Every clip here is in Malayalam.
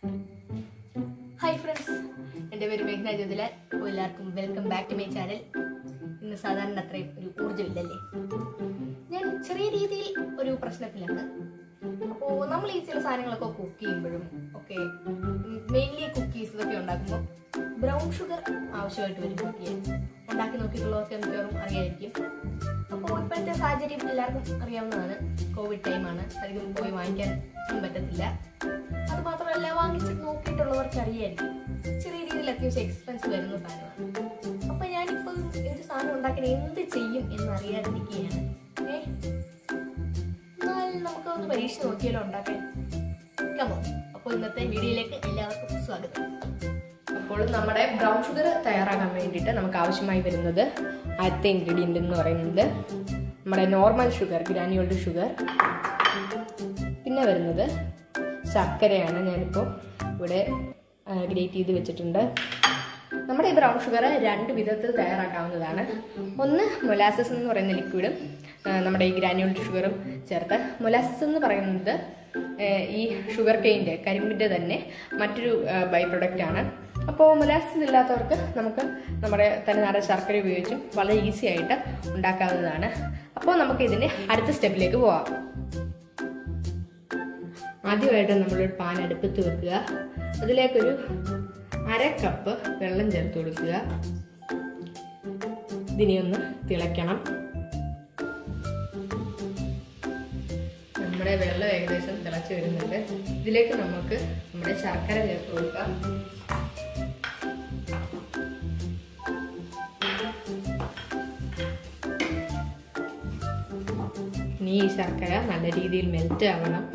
ഹായ് ഫ്രണ്ട്സ് എൻ്റെ പേര് മേഘ്ന ജ്യോതിലാൽ അപ്പോൾ എല്ലാവർക്കും welcome back to my channel ഇന്ന് സാധാരണ അത്രയും ഒരു ഊർജ്ജമില്ലല്ലേ ഞാൻ ചെറിയ രീതിയിൽ ഒരു പ്രശ്നത്തിലാണ് അപ്പോൾ നമ്മൾ ഈ ചില സാധനങ്ങളൊക്കെ കുക്ക് ചെയ്യുമ്പോഴും ഒക്കെ മെയിൻലി കുക്കീസ് ഇതൊക്കെ ഉണ്ടാക്കുമ്പോൾ ബ്രൗൺ ഷുഗർ ആവശ്യമായിട്ട് വരും കുക്ക് ചെയ്യാൻ ഉണ്ടാക്കി നോക്കിയിട്ടുള്ളവർക്ക് മിക്കവാറും അറിയായിരിക്കും അപ്പോൾ ഇപ്പോഴത്തെ സാഹചര്യം എല്ലാവർക്കും അറിയാവുന്നതാണ് കോവിഡ് ടൈമാണ് അധികം പോയി വാങ്ങിക്കാൻ ഒന്നും പറ്റത്തില്ല അത് മാത്രമല്ല വാങ്ങിച്ച് നോക്കിയിട്ടുള്ളവർക്ക് അറിയായിരിക്കും ചെറിയ രീതിയിൽ അത്യാവശ്യം എക്സ്പെൻസ് വരുന്ന സാധനമാണ് അപ്പൊ ഞാനിപ്പം ഒരു സാധനം ഉണ്ടാക്കാൻ എന്ത് ചെയ്യും എന്ന് അറിയാതിരിക്കുകയാണ് ഏ എന്നാൽ നമുക്ക് ഒന്ന് പരീക്ഷ നോക്കിയാലോ ഉണ്ടാക്കാൻ കമോ അപ്പോൾ ഇന്നത്തെ വീഡിയോയിലേക്ക് എല്ലാവർക്കും സ്വാഗതം അപ്പോൾ നമ്മുടെ ബ്രൗൺ ഷുഗർ തയ്യാറാക്കാൻ വേണ്ടിയിട്ട് നമുക്ക് ആവശ്യമായി വരുന്നത് ആദ്യത്തെ ഇൻഗ്രീഡിയൻ്റ് എന്ന് പറയുന്നത് നമ്മുടെ നോർമൽ ഷുഗർ ഗ്രാനുവൽഡ് ഷുഗർ പിന്നെ വരുന്നത് ശർക്കരയാണ് ഞാനിപ്പോൾ ഇവിടെ ഗ്രേറ്റ് ചെയ്ത് വെച്ചിട്ടുണ്ട് നമ്മുടെ ഈ ബ്രൗൺ ഷുഗർ രണ്ട് വിധത്തിൽ തയ്യാറാക്കാവുന്നതാണ് ഒന്ന് മൊലാസസ് എന്ന് പറയുന്ന ലിക്വിഡും ആ, നമ്മുടെ ഈ ഗ്രാനുവൽഡ് ഷുഗറും ചേർത്ത് മൊലാസസ് എന്ന് പറയുന്നത് ആ, ഈ ഷുഗർ കെയിൻ്റെ കരിമ്പിൻ്റെ തന്നെ മറ്റൊരു ബൈ പ്രൊഡക്റ്റ് ആണ് അപ്പോൾ മൊലാസസ് ഇല്ലാത്തവർക്ക് നമുക്ക് നമ്മുടെ തനിനാടൻ ശർക്കര ഉപയോഗിച്ചും വളരെ ഈസി ആയിട്ട് ഉണ്ടാക്കാവുന്നതാണ് അപ്പോൾ നമുക്ക് ഇതിൻ്റെ അടുത്ത സ്റ്റെപ്പിലേക്ക് പോവാം ആദ്യമായിട്ട് നമ്മളൊരു പാൻ അടുപ്പത്ത് വെക്കുക അതിലേക്കൊരു അര കപ്പ് വെള്ളം ചേർത്ത് കൊടുക്കുക ഇതിനെ ഒന്ന് തിളയ്ക്കണം നമ്മുടെ വെള്ളം ഏകദേശം തിളച്ച് വരുന്നുണ്ട് ഇതിലേക്ക് നമുക്ക് നമ്മുടെ ശർക്കര ചേർത്ത് കൊടുക്കാം ഇനി ഈ ശർക്കര നല്ല രീതിയിൽ മെൽറ്റ് ആവണം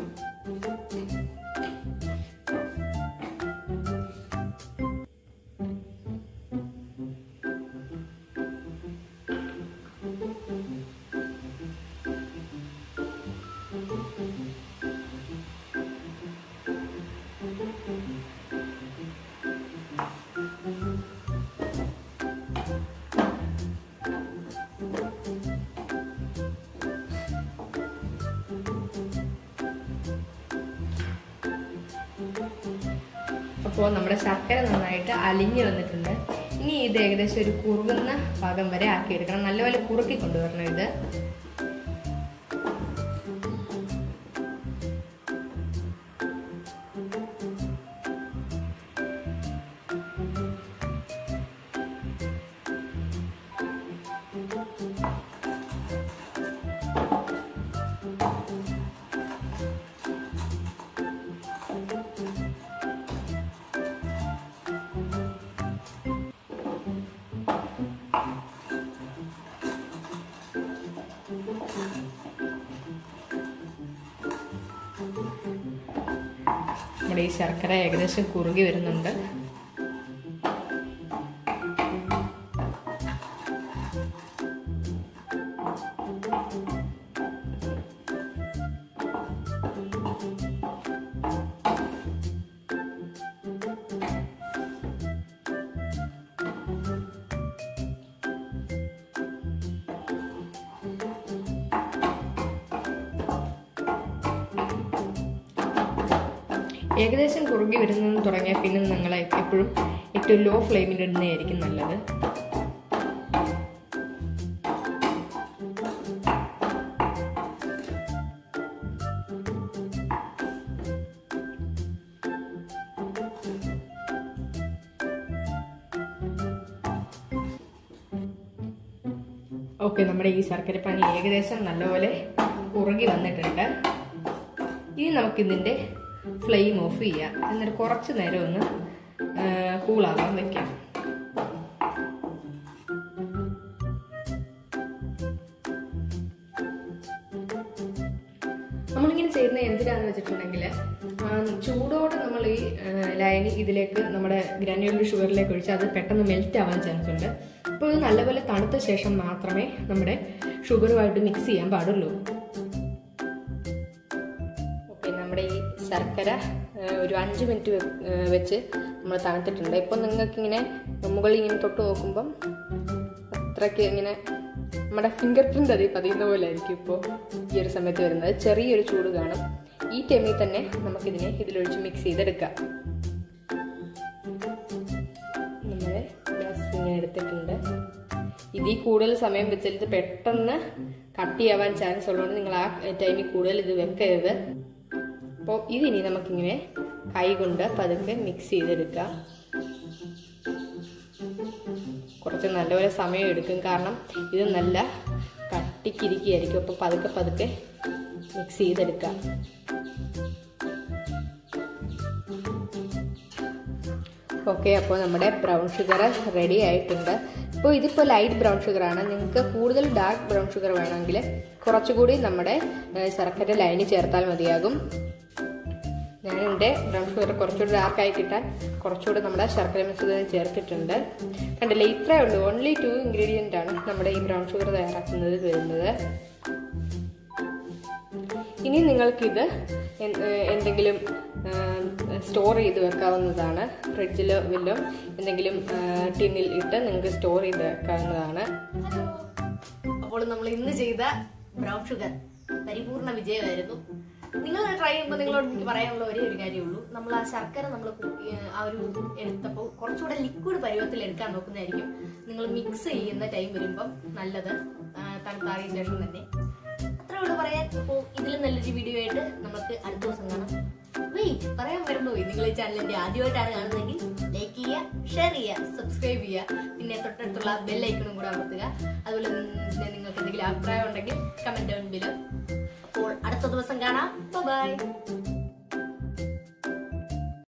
അപ്പോൾ നമ്മുടെ ശർക്കര നന്നായിട്ട് അലിഞ്ഞു വന്നിട്ടുണ്ട് ഇനി ഇത് ഏകദേശം ഒരു കുറുകുന്ന ഭാഗം വരെ ആക്കിയെടുക്കണം നല്ലപോലെ കുറുക്കി കൊണ്ടുവരണം ഇത് നമ്മുടെ ഈ ശർക്കര ഏകദേശം കുറുകി വരുന്നുണ്ട് ഏകദേശം കുറുകി വരുന്നത് തുടങ്ങിയാൽ പിന്നെ നിങ്ങൾ എപ്പോഴും ഏറ്റവും ലോ ഫ്ലെയിമിൽ ഇടുന്നതായിരിക്കും നല്ലത് ഓക്കെ നമ്മുടെ ഈ ശർക്കരപ്പാനി ഏകദേശം നല്ലപോലെ കുറുകി വന്നിട്ടുണ്ട് ഇനി നമുക്കിതിൻ്റെ ഫ്ലെയിം ഓഫ് ചെയ്യാം എന്നിട്ട് കുറച്ച് നേരം ഒന്ന് കൂളാവാൻ വെക്കാം നമ്മളിങ്ങനെ ചെയ്യുന്നത് എന്തിനാന്ന് വെച്ചിട്ടുണ്ടെങ്കിൽ ചൂടോടെ നമ്മൾ ഈ ലൈനി ഇതിലേക്ക് നമ്മുടെ ഗ്രാനുവൽ ഷുഗറിലേക്ക് ഒഴിച്ച് അത് പെട്ടെന്ന് മെൽറ്റ് ആവാൻ ചാൻസ് ഉണ്ട് അപ്പോൾ ഇത് നല്ലപോലെ തണുത്ത ശേഷം മാത്രമേ നമ്മുടെ ഷുഗറുമായിട്ട് മിക്സ് ചെയ്യാൻ പാടുള്ളൂ ഓക്കെ നമ്മുടെ ഈ ശർക്കര ആ, ഒരു അഞ്ച് മിനിറ്റ് വെ- ആ, വെച്ച് നമ്മൾ തണുത്തിട്ടുണ്ട് ഇപ്പം നിങ്ങൾക്ക് ഇങ്ങനെ മുകളിൽ ഇങ്ങനെ തൊട്ട് നോക്കുമ്പം അത്രയ്ക്ക് ഇങ്ങനെ നമ്മുടെ ഫിംഗർ പ്രിൻ്റ് അതിൽ പതിയുന്ന പോലെ ആയിരിക്കും ഇപ്പോൾ ഈ ഒരു സമയത്ത് വരുന്നത് ചെറിയൊരു ചൂട് കാണും ഈ ടൈമിൽ തന്നെ നമുക്കിതിനെ ഇതിലൊഴിച്ച് മിക്സ് ചെയ്തെടുക്കാം നമ്മൾ ഗ്യാസ് ഇങ്ങനെ എടുത്തിട്ടുണ്ട് ഇതിൽ കൂടുതൽ സമയം വെച്ചാൽ ഇത് പെട്ടെന്ന് കട്ടിയാവാൻ ചാൻസ് ഉള്ളതുകൊണ്ട് നിങ്ങൾ ആ ടൈമിൽ കൂടുതൽ ഇത് വെക്കരുത് അപ്പോൾ ഇതിനി നമുക്കിങ്ങനെ കൈ കൊണ്ട് പതുക്കെ മിക്സ് ചെയ്തെടുക്കാം കുറച്ച് നല്ലപോലെ സമയം എടുക്കും കാരണം ഇത് നല്ല കട്ടിക്കിരിക്കുകയായിരിക്കും അപ്പോൾ പതുക്കെ പതുക്കെ മിക്സ് ചെയ്തെടുക്കാം ഓക്കെ അപ്പോൾ നമ്മുടെ ബ്രൗൺ ഷുഗർ റെഡി ആയിട്ടുണ്ട് ഇപ്പോൾ ഇതിപ്പോൾ ലൈറ്റ് ബ്രൗൺ ഷുഗർ ആണ് നിങ്ങൾക്ക് കൂടുതൽ ഡാർക്ക് ബ്രൗൺ ഷുഗർ വേണമെങ്കിൽ കുറച്ചുകൂടി നമ്മുടെ ഏഹ്, ശർക്കര ലൈന് ചേർത്താൽ മതിയാകും ഞാൻ എൻ്റെ ബ്രൗൺ ഷുഗർ കുറച്ചുകൂടി ഡാർക്കായി കിട്ടാൻ കുറച്ചുകൂടി നമ്മുടെ ശർക്കര മിശ്രിതം ചേർത്തിട്ടുണ്ട് കണ്ടില്ലേ ഇത്രയേ ഉള്ളൂ ഓൺലി ടു ഇൻഗ്രീഡിയൻ്റ് ആണ് നമ്മുടെ ഈ ബ്രൗൺ ഷുഗർ തയ്യാറാക്കുന്നത് വരുന്നത് ഇനി നിങ്ങൾക്കിത് എൻ- ഏഹ് എന്തെങ്കിലും സ്റ്റോർ ചെയ്ത് വെക്കാവുന്നതാണ് ഫ്രിഡ്ജിലോ വല്ലതും എന്തെങ്കിലും ടിന്നിൽ ഇട്ട് നിങ്ങൾക്ക് സ്റ്റോർ ചെയ്ത് വെക്കാവുന്നതാണ് ഹലോ അപ്പോൾ നമ്മൾ ഇന്ന് ചെയ്ത ബ്രൗൺ ഷുഗർ പരിപൂർണ വിജയമായിരുന്നു നിങ്ങൾ ട്രൈ ചെയ്യുമ്പോൾ നിങ്ങളോട് എനിക്ക് പറയാനുള്ള ഒരേ ഒരു കാര്യമുള്ളൂ നമ്മൾ ആ ശർക്കര നമ്മൾ ആ ഒരു എടുത്തപ്പോൾ കുറച്ചുകൂടെ ലിക്വിഡ് പരുവത്തിൽ എടുക്കാൻ നോക്കുന്നതായിരിക്കും നിങ്ങൾ മിക്സ് ചെയ്യുന്ന ടൈം വരുമ്പം നല്ലത് ആ, തണുത്താറിയ ശേഷം തന്നെ അത്രേ ഉള്ളൂ പറയാൻ അപ്പോൾ ഇതിലും നല്ലൊരു വീഡിയോ ആയിട്ട് നമുക്ക് അടുത്ത ദിവസം കാണാം വെയിറ്റ് പറയാൻ മറന്നുപോയി നിങ്ങൾ ഈ ചാനലിന്റെ ആദ്യമായിട്ടാണ് കാണുന്നതെങ്കിൽ ലൈക്ക് ചെയ്യുക ഷെയർ ചെയ്യുക സബ്സ്ക്രൈബ് ചെയ്യുക പിന്നെ തൊട്ടടുത്തുള്ള ബെല്ലൈക്കണും കൂടെ അമർത്തുക അതുപോലെ തന്നെ നിങ്ങൾക്ക് എന്തെങ്കിലും അഭിപ്രായം ഉണ്ടെങ്കിൽ കമന്റ് ഡൗൺ ബിലോ അപ്പോൾ അടുത്ത ദിവസം കാണാം ബൈ